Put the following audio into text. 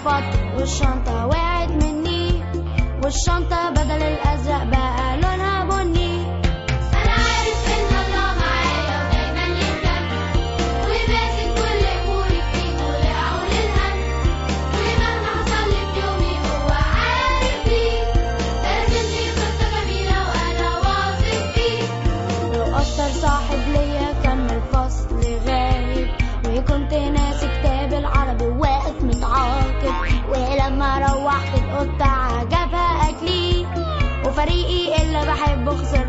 رفضت والشنطة وقعت مني والشنطة بدل الأزرق بقى لونها بني أنا عارف إن الله معايا ودايما يهتم وماسك كل أموري في إيده لأعول الهم ومهما حصل لي في يومي هو عارف ليه راسملي خطة جميلة وأنا واثق فيه لو أكتر صاحب ليا كان من الفصل غايب وكنت ناسي كتاب العربي واقف متعاقب ولما روحت القطة عجبها أكلي وفريقي اللي بحبه خسر